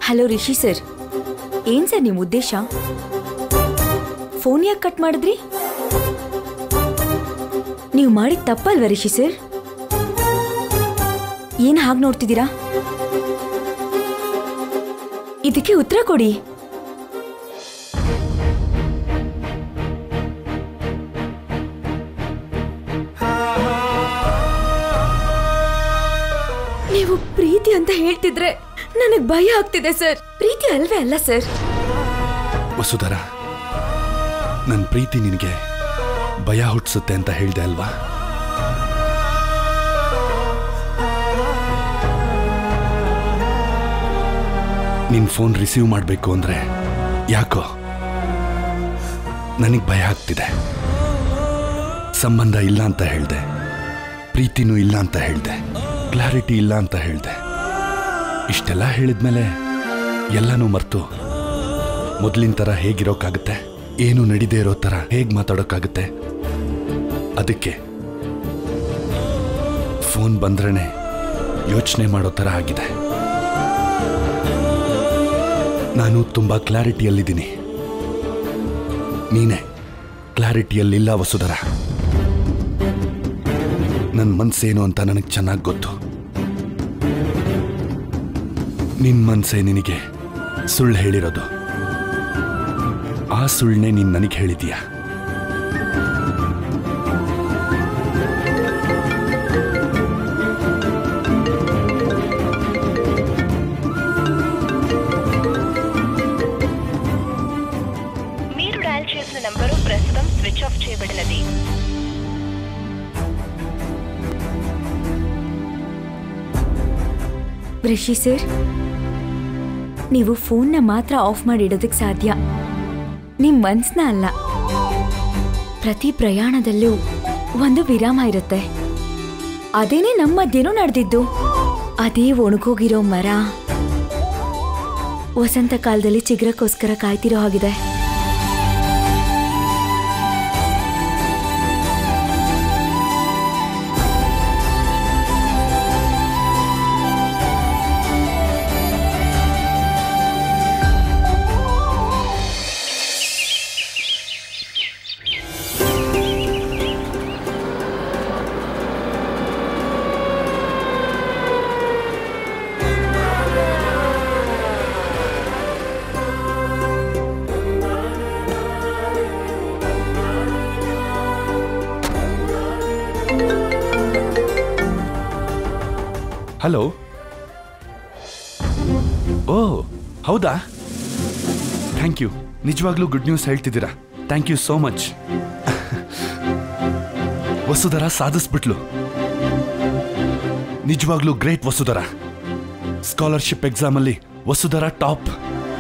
hello Rishi sir ಏನ್ sir ನಿಮ್ಮ ಉದ್ದೇಶ ಫೋನ್ ಯಾಕೆ ಕಟ್ ಮಾಡಿದ್ರಿ ನೀವು ಮಾಡಿದ ತಪ್ಪಲ್ವಾ ರಿಷಿ ಸರ್ ಏನ್ ಹಾಗೆ ನೋಡ್ತಿದ್ದೀರಾ ಇದಕ್ಕೆ ಉತ್ತರ ಕೊಡಿ ನೀವು ಪ್ರೀತಿ ಅಂತ ಹೇಳ್ತಿದ್ರೆ ನನಗ್ ಭಯ ಆಗ್ತಿದೆ ಸರ್ ಪ್ರೀತಿ ಅಲ್ವೇ ಅಲ್ಲ ಸರ್ ವಸುಧರ ನನ್ನ ಪ್ರೀತಿ ನಿನಗೆ ಭಯ ಹುಟ್ಟಿಸುತ್ತೆ ಅಂತ ಹೇಳ್ದೆ ಅಲ್ವಾ ನಿನ್ ಫೋನ್ ರಿಸೀವ್ ಮಾಡಬೇಕು ಅಂದ್ರೆ ಯಾಕೋ ನನಗೆ ಭಯ ಆಗ್ತಿದೆ ಸಂಬಂಧ ಇಲ್ಲ ಅಂತ ಹೇಳ್ದೆ ಪ್ರೀತಿನೂ ಇಲ್ಲ ಅಂತ ಹೇಳ್ದೆ ಕ್ಲಾರಿಟಿ ಇಲ್ಲ ಅಂತ ಹೇಳ್ದೆ ಇಷ್ಟೆಲ್ಲ ಹೇಳಿದ್ಮೇಲೆ ಎಲ್ಲನೂ ಮರ್ತು ಮೊದಲಿನ ಥರ ಹೇಗಿರೋಕ್ಕಾಗುತ್ತೆ ಏನು ನಡೀದೇ ಇರೋ ಥರ ಹೇಗೆ ಮಾತಾಡೋಕ್ಕಾಗುತ್ತೆ ಅದಕ್ಕೆ ಫೋನ್ ಬಂದ್ರೇ ಯೋಚನೆ ಮಾಡೋ ಥರ ಆಗಿದೆ ನಾನು ತುಂಬ ಕ್ಲಾರಿಟಿಯಲ್ಲಿದ್ದೀನಿ ನೀನೇ ಕ್ಲಾರಿಟಿಯಲ್ಲಿಲ್ಲ ವಸುಧರ ನನ್ನ ಮನ್ಸೇನು ಅಂತ ನನಗೆ ಚೆನ್ನಾಗಿ ಗೊತ್ತು ನಿನ್ ಮನ್ಸೇ ನಿನಗೆ ಸುಳ್ಳು ಹೇಳಿರೋದು ಆ ಸುಳ್ಳನ್ನೇ ನೀನ್ ನನಗೆ ಹೇಳಿದೀಯ మీరు డయల్ చేసిన నంబరు ప్రస్తుతం స్విచ్ ఆఫ్ చేయబడినది ರಿಷಿ ಸರ್ ನೀವು ಫೋನ್ನ ಮಾತ್ರ ಆಫ್ ಮಾಡಿಡೋದಕ್ಕೆ ಸಾಧ್ಯ ನಿಮ್ ಮನ್ಸ್ನ ಅಲ್ಲ ಪ್ರತಿ ಪ್ರಯಾಣದಲ್ಲೂ ಒಂದು ವಿರಾಮ ಇರುತ್ತೆ ಅದೇನೇ ನಮ್ಮ ಮಧ್ಯನೂ ನಡೆದಿದ್ದು ಅದೇ ಒಣಗೋಗಿರೋ ಮರ ವಸಂತ ಕಾಲದಲ್ಲಿ ಚಿಗುರಕ್ಕೋಸ್ಕರ ಕಾಯ್ತಿರೋ ಹಾಗಿದೆ ಹಲೋ ಓ ಹೌದಾ ಥ್ಯಾಂಕ್ ಯು ನಿಜವಾಗ್ಲೂ ಗುಡ್ ನ್ಯೂಸ್ ಹೇಳ್ತಿದ್ದೀರಾ thank you so much Vasudhara ಸಾಧಿಸ್ಬಿಟ್ಲು ನಿಜವಾಗ್ಲೂ ಗ್ರೇಟ್ ವಸುಧರ ಸ್ಕಾಲರ್ಶಿಪ್ ಎಕ್ಸಾಮಲ್ಲಿ Vasudhara top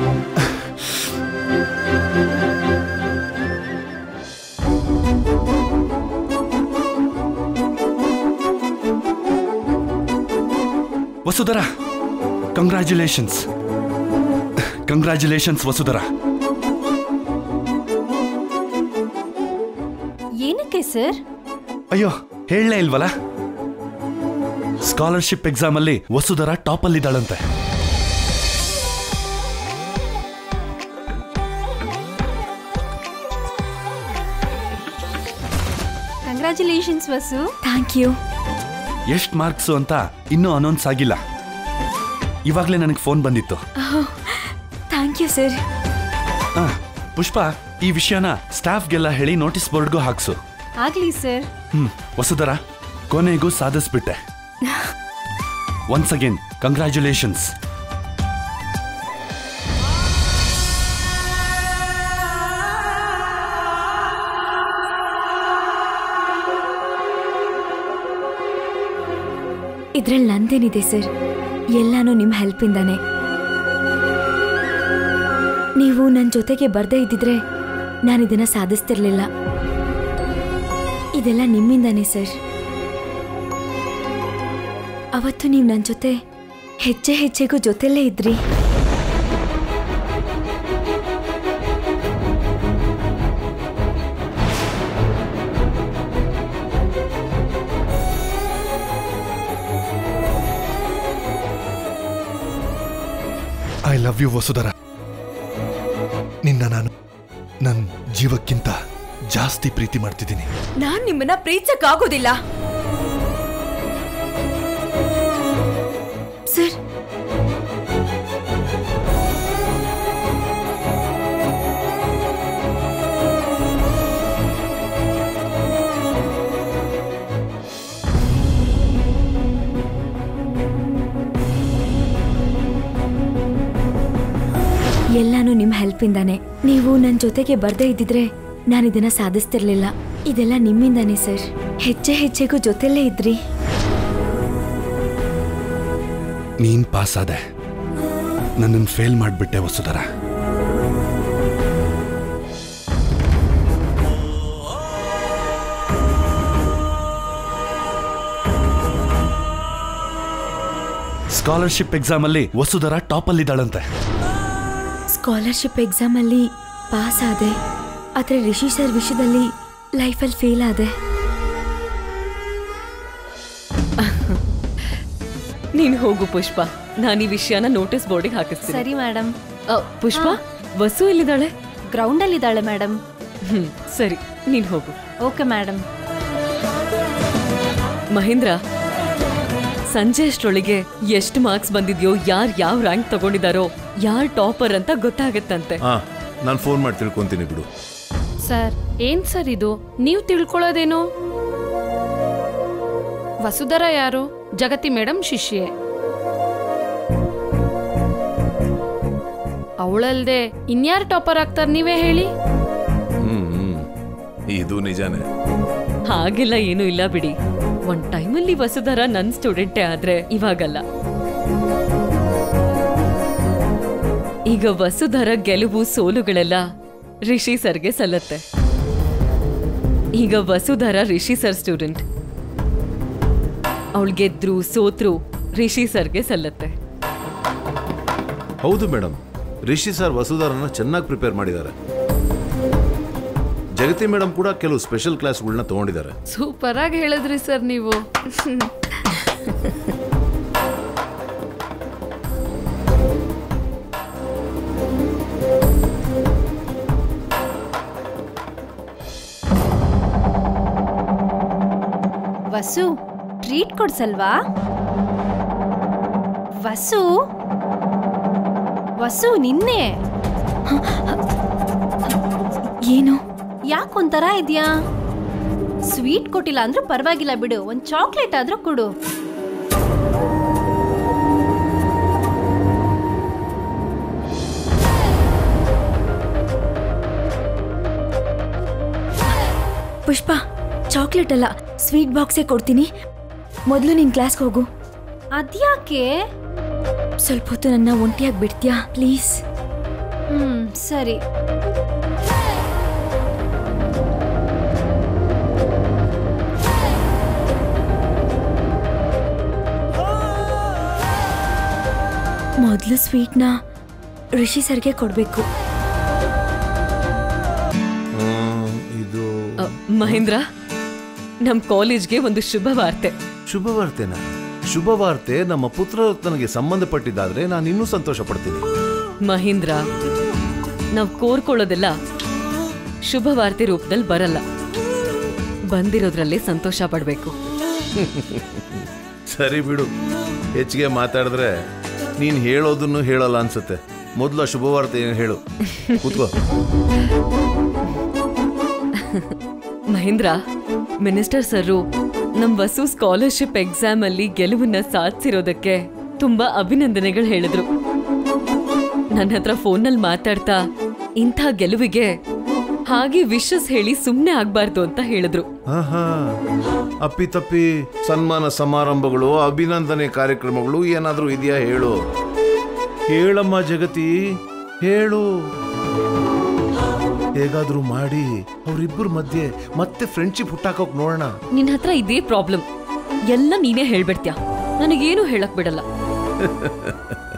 Vasudhara congratulations congratulations Vasudhara ಏನಕ್ಕೆ ಸರ್ ಅಯ್ಯೋ ಹೇಳಲೇ ಇಲ್ವಲ್ಲ ಸ್ಕಾಲರ್ಶಿಪ್ ಎಕ್ಸಾಮ್ ಅಲ್ಲಿ ವಸುಧರ ಟಾಪ್ ಅಲ್ಲಿದ್ದಾಳಂತೆ ಕಂಗ್ರ್ಯಾಚುಲೇಷನ್ಸ್ ವಸು ಥ್ಯಾಂಕ್ ಯು ಎಷ್ಟು ಮಾರ್ಕ್ಸು ಅಂತ ಇನ್ನೂ ಅನೌನ್ಸ್ ಆಗಿಲ್ಲ ಇವಾಗಲೇ ನನಗೆ ಫೋನ್ ಬಂದಿತ್ತು ಥ್ಯಾಂಕ್ ಯು ಸರ್ ಆ, ಪುಷ್ಪ ಈ ವಿಷಯನ ಸ್ಟಾಫ್ಗೆಲ್ಲ ಹೇಳಿ ನೋಟಿಸ್ ಬೋರ್ಡ್ಗೂ ಹಾಕ್ಸು ಆಗ್ಲಿ ಸರ್ ಹ್ಮ್ ವಸುಧರ ಕೊನೆಗೂ ಸಾಧಿಸ್ಬಿಟ್ಟೆ ಒನ್ಸ್ ಅಗೇನ್ ಕಂಗ್ರ್ಯಾಚುಲೇಷನ್ಸ್ ಇದ್ರಲ್ಲಿ ನಂದೇನಿದೆ ಸರ್ ಎಲ್ಲಾನು ನಿಮ್ಮ ಹೆಲ್ಪಿಂದಾನೆ ನೀವು ನನ್ನ ಜೊತೆಗೆ ಬರ್ದೇ ಇದ್ದಿದ್ರೆ ನಾನು ಇದನ್ನ ಸಾಧಿಸ್ತಿರ್ಲಿಲ್ಲ ಇದೆಲ್ಲ ನಿಮ್ಮಿಂದಾನೆ ಸರ್ ಅವತ್ತು ನೀವು ನನ್ನ ಜೊತೆ ಹೆಜ್ಜೆ ಹೆಜ್ಜೆಗೂ ಜೊತೆಲೇ ಇದ್ರಿ ಐ ಲವ್ ಯು ವಸುಧರ ನಿನ್ನ ನಾನು ನನ್ನ ಜೀವಕ್ಕಿಂತ ಜಾಸ್ತಿ ಪ್ರೀತಿ ಮಾಡ್ತಿದ್ದೀನಿ ನಾನ್ ನಿಮ್ಮನ್ನ ಪ್ರೀತಿಸಕ್ಕಾಗೋದಿಲ್ಲ ಸರ್ ಎಲ್ಲಾನು ನಿಮ್ ಹೆಲ್ಪಿಂದಾನೆ ನೀವು ನನ್ ಜೊತೆಗೆ ಬರ್ದೇ ಇದ್ದಿದ್ರೆ ನಾನು ಇದನ್ನ ಸಾಧಿಸ್ತಿರ್ಲಿಲ್ಲ ಇದೆಲ್ಲ ನಿಮ್ಮಿಂದಾನೆ ಸರ್ ಹೆಜ್ಜೆ ಹೆಜ್ಜೆಗೂ ಜೊತೆಲೇ ಇದ್ರಿ ನೀನ್ ಪಾಸ್ ಆದೆ ನನ್ನನ್ನು ಫೇಲ್ ಮಾಡಿಬಿಟ್ಟೆ ವಸುಧರ ಸ್ಕಾಲರ್ಶಿಪ್ ಎಕ್ಸಾಮ್ ಅಲ್ಲಿ ವಸುಧರ ಟಾಪ್ ಅಲ್ಲಿ ಇದ್ದಾಳಂತೆ ಸ್ಕಾಲರ್ಶಿಪ್ ಎಕ್ಸಾಮ್ ಅಲ್ಲಿ ಪಾಸ್ ಆದೆ ಆದ್ರೆ ರಿಷಿ ಸರ್ ವಿಷಯದಲ್ಲಿ ಲೈಫಲ್ಲಿ ಫೇಲ್ ಆದೆ ನೀನ್ ಹೋಗು ಪುಷ್ಪ ನಾನು ಈ ವಿಷಯನ ನೋಟಿಸ್ ಬೋರ್ಡಿಗೆ ಹಾಕಿಸ್ತೀನಿ ಸರಿ ಮೇಡಮ್ ಅ, ಪುಷ್ಪ ವಸು ಎಲ್ಲಿದ್ದಾಳೆ ಗ್ರೌಂಡಲ್ಲಿದ್ದಾಳೆ ಮೇಡಮ್ ಹ್ಮ್ ಸರಿ ನೀನ್ ಹೋಗು ಓಕೆ ಮೇಡಮ್ ಮಹೇಂದ್ರ ಸಂಜೆ ಅಷ್ಟ್ರೊಳಗೆ ಎಷ್ಟು ಮಾರ್ಕ್ಸ್ ಬಂದಿದ್ಯೋ ಯಾರ್ ಯಾವ ರ್ಯಾಂಕ್ ತಗೊಂಡಿದಾರೋ ಯಾರ್ ಟಾಪರ್ ಅಂತ ಗೊತ್ತಾಗತ್ತಂತೆ ಹಾ ನಾನು ಫೋನ್ ಮಾಡಿ ತಿಳ್ಕೊಂತೀನಿ ಬಿಡು ಸರ್ ಏನ್ ಸರ್ ಇದು ನೀವು ತಿಳ್ಕೊಳ್ಳೋದೇನು ವಸುಧರ ಯಾರು ಜಗತಿ ಮೇಡಮ್ ಶಿಷ್ಯೆ ಅವಳಲ್ದೆ ಇನ್ಯಾರು ಟಾಪರ್ ಆಗ್ತಾರೆ ನೀವೇ ಹೇಳಿ ಹ್ಮ್ ಹ್ಮ್ ಇದು ನಿಜಾನೇ ಹಾಗೆಲ್ಲ ಏನೂ ಇಲ್ಲ ಬಿಡಿ ಒಂದ್ ಟೈಮಲ್ಲಿ ವಸುಧರ ನನ್ ಸ್ಟೂಡೆಂಟೇ ಆದ್ರೆ ಇವಾಗಲ್ಲ ಈಗ ವಸುಧರ ಗೆಲುವು ಸೋಲುಗಳೆಲ್ಲ ರಿಷಿ ಸರ್ಗೆ ಸಲ್ಲತ್ತೆ ಈಗ ವಸುಧರ ರಿಷಿ ಸರ್ ಸ್ಟೂಡೆಂಟ್ ಅವಳು ಗೆದ್ರು ಸೋತ್ರು ರಿಷಿ ಸರ್ಗೆ ಸಲ್ಲತ್ತೆ ಹೌದು ಮೇಡಮ್ ರಿಷಿ ಸರ್ ವಸುಧಾರನ ಚೆನ್ನಾಗಿ ಪ್ರಿಪೇರ್ ಮಾಡಿದ್ದಾರೆ ಜಗತಿ ಮೇಡಮ್ ಕೂಡ ಕೆಲವು ಸ್ಪೆಷಲ್ ಕ್ಲಾಸ್ಗಳನ್ನ ತಗೊಂಡಿದ್ದಾರೆ ಸೂಪರ್ ಆಗಿ ಹೇಳಿದ್ರಿ ಸರ್ ನೀವು ವಸು ಟ್ರೀಟ್ ಕೊಡ್ಸಲ್ವಾ ವಸು ವಸು ನಿನ್ನೆ ಏನು ಯಾಕೊಂಥರ ಇದ್ಯಾ ಸ್ವೀಟ್ ಕೊಟ್ಟಿಲ್ಲ ಅಂದ್ರೂ ಪರವಾಗಿಲ್ಲ ಬಿಡು ಒಂದ್ ಚಾಕ್ಲೇಟ್ ಆದ್ರೂ ಕೊಡು ಪುಷ್ಪ ಚಾಕ್ಲೇಟ್ ಅಲ್ಲ ಸ್ವೀಟ್ ಬಾಕ್ಸೇ ಕೊಡ್ತೀನಿ ಮೊದಲು ನಿನ್ ಕ್ಲಾಸ್ಗೆ ಹೋಗು ಅದ್ಯಾಕೆ ಸ್ವಲ್ಪ ಹೊತ್ತು ನನ್ನ ಒಂಟಿಯಾಗಿ ಬಿಡ್ತೀಯಾ ಪ್ಲೀಸ್ ಹ್ಮ್ ಸರಿ ಮೊದಲು ಸ್ವೀಟ್ನ ರಿಷಿ ಸರ್ಗೆ ಕೊಡಬೇಕು ಹ್ಮ್, ಇದು ಅ, ಮಹೇಂದ್ರ ನಮ್ ಕಾಲೇಜ್ಗೆ ಒಂದು ಶುಭ ವಾರ್ತೆ ಶುಭ ವಾರ್ತೆನಾ ಶುಭ ವಾರ್ತೆ ನಮ್ಮ ಪುತ್ರ ನನಗೆ ಸಂಬಂಧಪಟ್ಟಿದ್ದಾದ್ರೆ ನಾನು ಇನ್ನೂ ಸಂತೋಷ ಪಡ್ತೀನಿ ಮಹೇಂದ್ರ ನಾವ್ ಕೋರ್ಕೊಳ್ಳೋದೆಲ್ಲ ಶುಭ ವಾರ್ತೆ ರೂಪದಲ್ಲಿ ಬರಲ್ಲ ಬಂದಿರೋದ್ರಲ್ಲೇ ಸಂತೋಷ ಪಡ್ಬೇಕು ಸರಿ ಬಿಡು ಹೆಚ್ಚಿಗೆ ಮಾತಾಡಿದ್ರೆ ನೀನ್ ಹೇಳೋದನ್ನು ಹೇಳಲ್ಲ ಅನ್ಸುತ್ತೆ ಮೊದಲು ಶುಭ ವಾರ್ತೆ ಏನು ಹೇಳು ಕೂತ್ಕೋ ಮಹೇಂದ್ರ ಮಿನಿಸ್ಟರ್ ಸರ್ರು ನಮ್ ವಸು ಸ್ಕಾಲರ್ಶಿಪ್ ಎಕ್ಸಾಮ್ ಅಲ್ಲಿ ಗೆಲುವನ್ನ ಸಾಧಿಸಿರೋದಕ್ಕೆ ತುಂಬಾ ಅಭಿನಂದನೆಗಳು ಹೇಳಿದ್ರು ನನ್ನ ಹತ್ರ ಫೋನಲ್ಲಿ ಮಾತಾಡ್ತಾ ಇಂಥ ಗೆಲುವಿಗೆ ಹಾಗೆ ವಿಶಸ್ ಹೇಳಿ ಸುಮ್ನೆ ಆಗ್ಬಾರ್ದು ಅಂತ ಹೇಳಿದ್ರು ಆಹಾ ಅಪ್ಪಿ ತಪ್ಪಿ ಸನ್ಮಾನ ಸಮಾರಂಭಗಳು ಅಭಿನಂದನೆ ಕಾರ್ಯಕ್ರಮಗಳು ಏನಾದ್ರೂ ಇದೆಯಾ ಹೇಳು ಹೇಳಮ್ಮ ಜಗತಿ ಹೇಳು ಹೇಗಾದ್ರೂ ಮಾಡಿ ಅವರಿಬ್ಬರ ಮಧ್ಯೆ ಮತ್ತೆ ಫ್ರೆಂಡ್ಶಿಪ್ ಹುಟ್ಟಾಕೋಕ್ ನೋಡೋಣ ನಿನ್ ಹತ್ರ ಇದೇ ಪ್ರಾಬ್ಲಮ್ ಎಲ್ಲ ನೀನೇ ಹೇಳ್ಬಿಡ್ತ್ಯಾ ನನಗೇನು ಹೇಳಕ್ ಬಿಡಲ್ಲ